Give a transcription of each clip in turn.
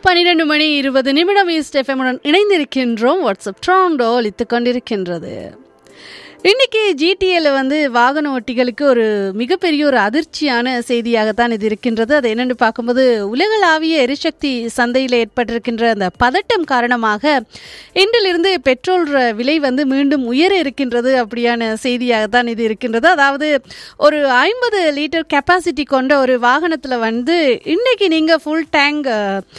பனிரெண்டு மணி இருபது நிமிடம் ஈஸ்ட் எஃப்எம்முடன் இணைந்திருக்கின்றோம் வாட்ஸ்அப் ட்ராண்டோ ஒலித்துக் கொண்டிருக்கின்றது இன்னைக்கு ஜிடிஏல வந்து வாகன ஓட்டிகளுக்கு ஒரு மிகப்பெரிய ஒரு அதிர்ச்சியான செய்தியாகத்தான் இது இருக்கின்றது அது என்னென்னு பார்க்கும்போது உலகளாவிய எரிசக்தி சந்தையில் ஏற்பட்டிருக்கின்ற அந்த பதட்டம் காரணமாக இன்றிலிருந்து பெட்ரோல் ர- விலை வந்து மீண்டும் உயர இருக்கின்றது அப்படியான செய்தியாகத்தான் இது இருக்கின்றது அதாவது ஒரு ஐம்பது லிட்டர் கெப்பாசிட்டி கொண்ட ஒரு வாகனத்தில் வந்து இன்னைக்கு நீங்கள் ஃபுல் டேங்க்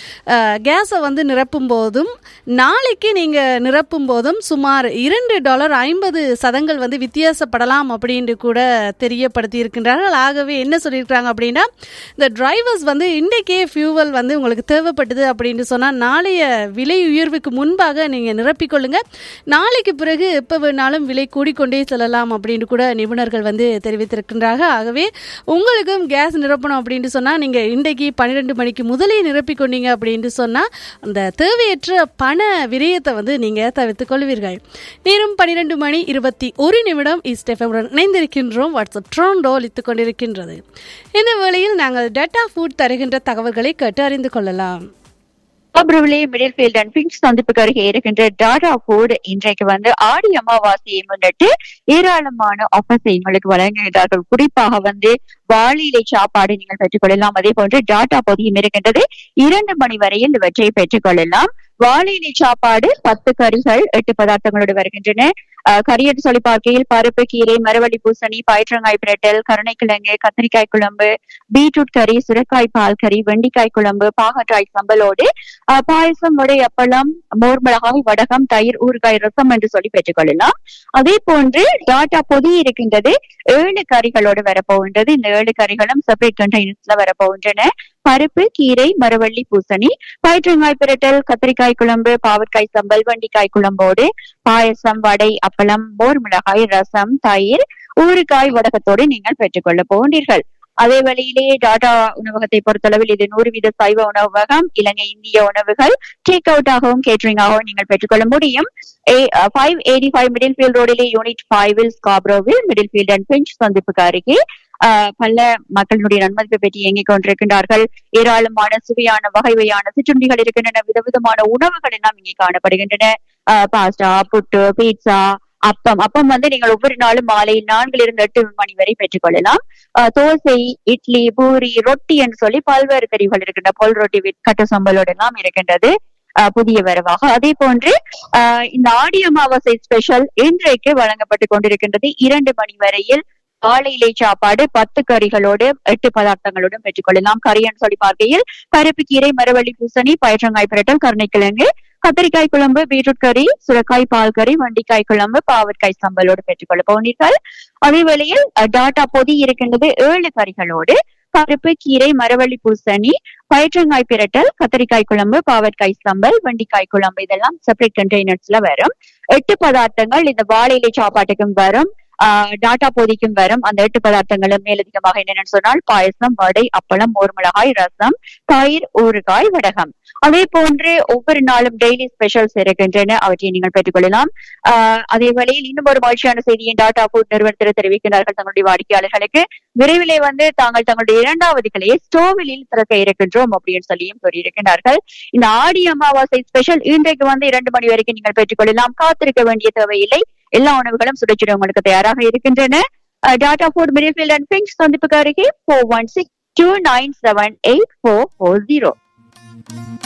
கேஸை வந்து நிரப்பும் போதும் நாளைக்கு நீங்கள் நிரப்பும் போதும் சுமார் இரண்டு டாலர் ஐம்பது சதங்கள் வந்து வித்தியாசப்படலாம் அப்படின்னு கூட தெரியப்படுத்தி இருக்கின்றார்கள் ஆகவே என்ன சொல்லியிருக்கிறாங்க அப்படின்னா இந்த டிரைவர்ஸ் வந்து இன்றைக்கே ஃபியூவல் வந்து உங்களுக்கு தேவைப்பட்டது அப்படின்னு சொன்னால் நாளைய விலை உயர்வுக்கு முன்பாக நீங்கள் நிரப்பிக்கொள்ளுங்க நாளைக்கு பிறகு எப்போ வேணாலும் விலை கூடிக்கொண்டே செல்லலாம் அப்படின்னு கூட நிபுணர்கள் வந்து தெரிவித்திருக்கின்றார்கள் ஆகவே உங்களுக்கும் கேஸ் நிரப்பணும் அப்படின்னு சொன்னால் நீங்கள் இன்றைக்கு பன்னிரெண்டு மணிக்கு முதலே நிரப்பிக் கொண்டீங்க அப்படின்னு சொன்னால் அந்த தேவையற்ற பண விரயத்தை வந்து நீங்கள் தவிர்த்துக் கொள்வீர்கள் நேரம் பன்னிரெண்டு மணி இருபத்தி ஒரு நிமிடம் ஈஸ்ட் எஃப்எம்முடன் இணைந்திருக்கின்றோம் வாட்ஸ்அப் ட்ரோண்டோ ஒலித்துக் கொண்டிருக்கின்றது இந்த வேளையில் நாங்கள் டேட்டா ஃபுட் தருகின்ற தகவல்களை கேட்டு அறிந்து கொள்ளலாம் அப்ரவிலே மிடில் ஃபீல்ட் அண்ட் பிங்க் சந்திப்புக்கு அருகே இருக்கின்ற டாடா ஃபுட் இன்றைக்கு வந்து ஆடி அமாவாசையை முன்னிட்டு ஏராளமான ஆஃபர்ஸை உங்களுக்கு வழங்குகிறார்கள் குறிப்பாக வந்து வாளிலை சாப்பாடு நீங்கள் பெற்றுக்கொள்ளலாம் அதே போன்று டாட்டா பொதியும் இருக்கின்றது இரண்டு மணி வரையில் இவற்றை பெற்றுக்கொள்ளலாம் வாளிலை சாப்பாடு பத்து கறிகள் எட்டு பதார்த்தங்களோடு வருகின்றன அஹ், கறி என்று சொல்லி பார்க்கையில் பருப்பு கீரை மரவள்ளி பூசணி பயிற்றங்காய் பிரட்டல் கருணைக்கிழங்கு கத்திரிக்காய் குழம்பு பீட்ரூட் கறி சுரைக்காய் பால் கறி வெண்டிக்காய் குழம்பு பாகற்றாய் சம்பலோடு அஹ், பாயசம் வடை அப்பளம் மோர் மிளகாய் வடகம் தயிர் ஊறுகாய் ரசம் என்று சொல்லி பெற்றுக்கொள்ளலாம் அதே போன்று டாட்டா பொதி இருக்கின்றது ஏழு கறிகளோடு வரப்போகின்றது இந்த ஏழு கறிகளும் செப்பரேட் கண்டெய்னர்ஸ்ல வரப்போகின்றன பருப்பு கீரை மரவள்ளி பூசணி பயிற்றங்காய் பிரட்டல் கத்திரிக்காய் குழம்பு பாவற்காய் சம்பல் வண்டிக்காய் குழம்போடு பாயசம் வடை அப்பளம் மோர் மிளகாய் ரசம் தயிர் ஊறுகாய் வடகத்தோடு நீங்கள் பெற்றுக்கொள்ள போகின்றீர்கள் அதே வழியிலே டாடா உணவகத்தை பொறுத்தளவில் இது நூறு வீத சைவ உணவகம் இலங்கை இந்திய உணவுகள் டேக் அவுட் ஆகவும் கேட்டரிங் ஆகவும் நீங்கள் பெற்றுக்கொள்ள முடியும் five eighty five Middlefield ரோடிலே யூனிட் ஃபைவில் ஸ்காப்ரோவில் மிடில் ஃபீல்ட் அண்ட் பிஞ்ச் சந்திப்புக்கு அருகே ஆஹ் பல மக்களினுடைய நன்மதிப்பை பெற்று இயங்கிக் கொண்டிருக்கின்றார்கள் ஏராளமான சுவையான வகை வகையான சிற்றுண்டிகள் இருக்கின்றன விதவிதமான உணவுகள் எல்லாம் இங்கே காணப்படுகின்றன பாஸ்டா புட்டு பீட்சா அப்பம் அப்பம் வந்து நீங்கள் ஒவ்வொரு நாளும் மாலை நான்கிலிருந்து எட்டு மணி வரை பெற்றுக்கொள்ளலாம் ஆஹ் தோசை இட்லி பூரி ரொட்டி என்று சொல்லி பல்வேறு தெரிவுகள் இருக்கின்றன பொல் ரொட்டி with கட்ட சம்பலோடு எல்லாம் இருக்கின்றது ஆஹ் புதிய வரவாக அதே போன்று ஆஹ் இந்த ஆடி அமாவாசை ஸ்பெஷல் இன்றைக்கு வழங்கப்பட்டு கொண்டிருக்கின்றது இரண்டு மணி வரையில் வாழை இலை சாப்பாடு பத்து கறிகளோடு எட்டு பதார்த்தங்களோடும் பெற்றுக்கொள்ளலாம் கறின்னு சொல்லி பார்க்கையில் பருப்பு கீரை மரவள்ளி பூசணி பயிற்றங்காய் பிரட்டல் கருணைக்கிழங்கு கத்திரிக்காய் குழம்பு பீட்ரூட் கறி சுரக்காய் பால் கறி வண்டிக்காய் குழம்பு பாவற்காய் சம்பலோடு பெற்றுக்கொள்ள போனீர்கள் அதே வேளையில் அஹ், டாட்டா பொதி இருக்கின்றது ஏழு கறிகளோடு பருப்பு கீரை மரவள்ளி பூசணி பயிற்றங்காய் பிரட்டல் கத்திரிக்காய் குழம்பு பாவற்காய் சம்பல் வண்டிக்காய் குழம்பு இதெல்லாம் செப்பரேட் கண்டெய்னர்ஸ்ல வரும் எட்டு பதார்த்தங்கள் இந்த வாழை இலை சாப்பாட்டுக்கும் வரும் ஆஹ் டாட்டா பொதிக்கும் வரும் அந்த எட்டு பதார்த்தங்களும் மேலதிகமாக என்னென்னு சொன்னால் பாயசம் வடை அப்பளம் மோர் மிளகாய் ரசம் தயிர் ஊறுகாய் வடகம் அதே போன்று ஒவ்வொரு நாளும் டெய்லி ஸ்பெஷல்ஸ் இருக்கின்றன அவற்றை நீங்கள் பெற்றுக்கொள்ளலாம் ஆஹ் அதே வேளையில் இன்னும் ஒரு மகிழ்ச்சியான செய்தியை டாடா ஃபுட் நிறுவனத்தில் தெரிவிக்கிறார்கள் தங்களுடைய வாடிக்கையாளர்களுக்கு விரைவிலே வந்து தாங்கள் தங்களுடைய இரண்டாவது கிளையை ஸ்டோவிலில் திறக்க இருக்கின்றோம் அப்படின்னு சொல்லியும் கூறியிருக்கிறார்கள் இந்த ஆடி அமாவாசை ஸ்பெஷல் இன்றைக்கு வந்து இரண்டு மணி வரைக்கும் நீங்கள் பெற்றுக்கொள்ளலாம் காத்திருக்க வேண்டிய தேவையில்லை எல்லா உணவுகளும் சுடச்சுட உங்களுக்கு தயாராக இருக்கின்றன Tata food Middlefield and Finch சந்திப்புக்கு அருகே four one six two nine seven eight four four zero